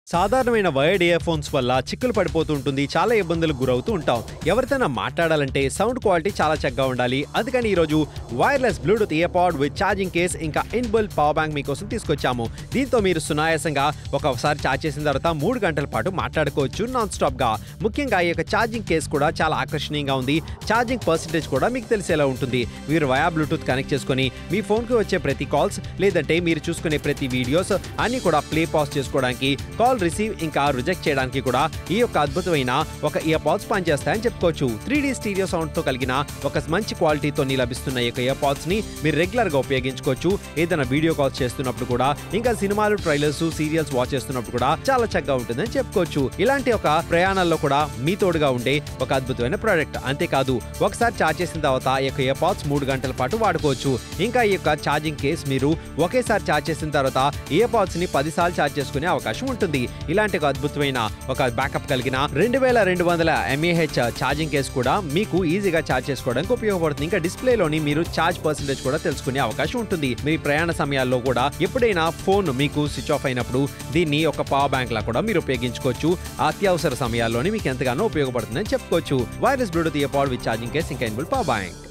సాధారణమైన wired ear phones వల్ల చిక్కులు పడిపోతూ ఉంటుంది చాలా ఇబ్బందులకు గురవుతూ ఉంటాం ఎవరితోనా మాట్లాడాలంటే సౌండ్ క్వాలిటీ చాలా చక్కగా ఉండాలి అందుకని ఈరోజు wireless Bluetooth ear pod with charging case ఇంకా ఇన్బుల్ పవర్ బ్యాంక్ మీకోసం తీసుకొచ్చాము దీంతో మీరు సునాయాసంగా ఒకసారి ఛార్జ్ చేసిన తర్వాత మూడు గంటల పాటు మాట్లాడుకోవచ్చు నాన్ స్టాప్ గా ముఖ్యంగా ఈ యొక్క ఛార్జింగ్ కేస్ కూడా చాలా ఆకర్షణీయంగా ఉంది ఛార్జింగ్ పర్సెంటేజ్ కూడా మీకు తెలిసేలా ఉంటుంది మీరు వయా బ్లూటూత్ కనెక్ట్ చేసుకొని మీ ఫోన్కి వచ్చే ప్రతి కాల్స్ లేదంటే మీరు చూసుకునే ప్రతి వీడియోస్ అన్ని కూడా ప్లే పాజ్ చేసుకోవడానికి కాల్ రిసీవ్ ఇంకా రిజెక్ట్ చేయడానికి కూడా ఈ యొక్క అద్భుతమైన ఒక ఇయర్ పాడ్స్ పనిచేస్తాయని చెప్పుకోవచ్చు త్రీ డీ స్టీరియో సౌండ్ తో కలిగిన ఒక మంచి క్వాలిటీతో లభిస్తున్న ఈ యొక్క ఇయర్ పాడ్స్ ని మీరు రెగ్యులర్ గా ఉపయోగించుకోవచ్చు ఏదైనా వీడియో కాల్స్ చేస్తున్నప్పుడు కూడా ఇంకా సినిమాలు ట్రైలర్స్ సీరియల్స్ వాచ్ చేస్తున్నప్పుడు కూడా చాలా చక్కగా ఉంటుందని చెప్పుకోవచ్చు ఇలాంటి ఒక ప్రయాణాల్లో కూడా మీ తోడుగా ఉండే ఒక అద్భుతమైన ప్రోడక్ట్ అంతేకాదు ఒకసారి ఛార్జ్ చేసిన తర్వాత ఈ యొక్క ఇయర్ పాడ్స్ మూడు గంటల పాటు వాడుకోవచ్చు ఇంకా ఈ యొక్క ఛార్జింగ్ కేస్ మీరు ఒకేసారి ఛార్జ్ చేసిన తర్వాత ఇయర్ పాడ్స్ ని పది సార్లు ఛార్జ్ చేసుకునే అవకాశం ఉంటుంది ఇలాంటి ఒక అద్భుతమైన ఒక బ్యాకప్ కలిగిన రెండు వేల రెండు వందల ఎంఏహెచ్ ఛార్జింగ్ కేస్ కూడా మీకు ఈజీగా ఛార్జ్ చేసుకోవడానికి ఉపయోగపడుతుంది ఇంకా డిస్ప్లేలోని మీరు ఛార్జ్ పర్సెంటేజ్ కూడా తెలుసుకునే అవకాశం ఉంటుంది మీ ప్రయాణ సమయాల్లో కూడా ఎప్పుడైనా ఫోన్ మీకు స్విచ్ ఆఫ్ అయినప్పుడు దీన్ని ఒక పవర్ బ్యాంక్ లా కూడా మీరు ఉపయోగించుకోవచ్చు అత్యవసర సమయాల్లోని మీకు ఎంతగానో ఉపయోగపడుతుందని చెప్పుకోవచ్చు wireless Bluetooth ear pod with charging case ఇంకా ఎన్బుల్ పవర్ బ్యాంక్